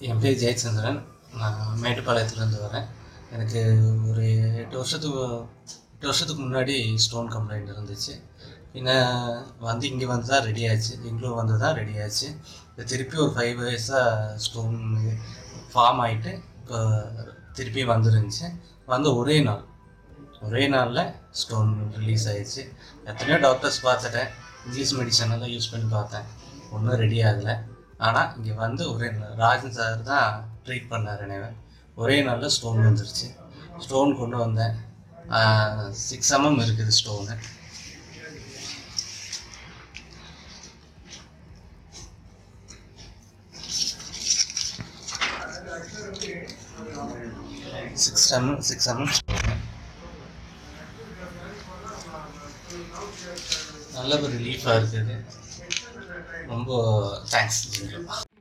என் பேர் ஜெயச்சந்திரன் நான் மேட்டுப்பாளையத்துலேருந்து வரேன் எனக்கு ஒரு எட்டு வருஷத்துக்கு எட்டு வருஷத்துக்கு முன்னாடி ஸ்டோன் கம்ப்ளைண்ட் இருந்துச்சு பின்ன வந்து இங்கே வந்து தான் ரெடி ஆச்சு பெங்களூர் வந்து தான் ரெடி ஆச்சு இப்போ திருப்பி ஒரு ஃபைவ் இயர்ஸாக ஸ்டோன் ஃபார்ம் ஆகிட்டு இப்போ திருப்பி வந்துருந்துச்சு வந்து ஒரே நாள் ஒரே நாளில் ஸ்டோன் ரிலீஸ் ஆயிடுச்சு எத்தனையோ டாக்டர்ஸ் பார்த்துட்டேன் இங்கிலீஷ் மெடிசன் எல்லாம் யூஸ் பண்ணி பார்த்தேன் ஒன்றும் ரெடி ஆகலை ஆனால் இங்கே வந்து ஒரே நாள் ராஜன் சார் தான் ட்ரீட் பண்ணார் என்னை ஒரே நாளில் ஸ்டோன் வந்துருச்சு ஸ்டோன் கொண்டு வந்தேன் சிக்ஸ் எம்எம் இருக்குது stone six mm six mm stone நல்ல ஒரு ரிலீஃபாக இருக்குது ரொம்ப தேங்க்ஸ்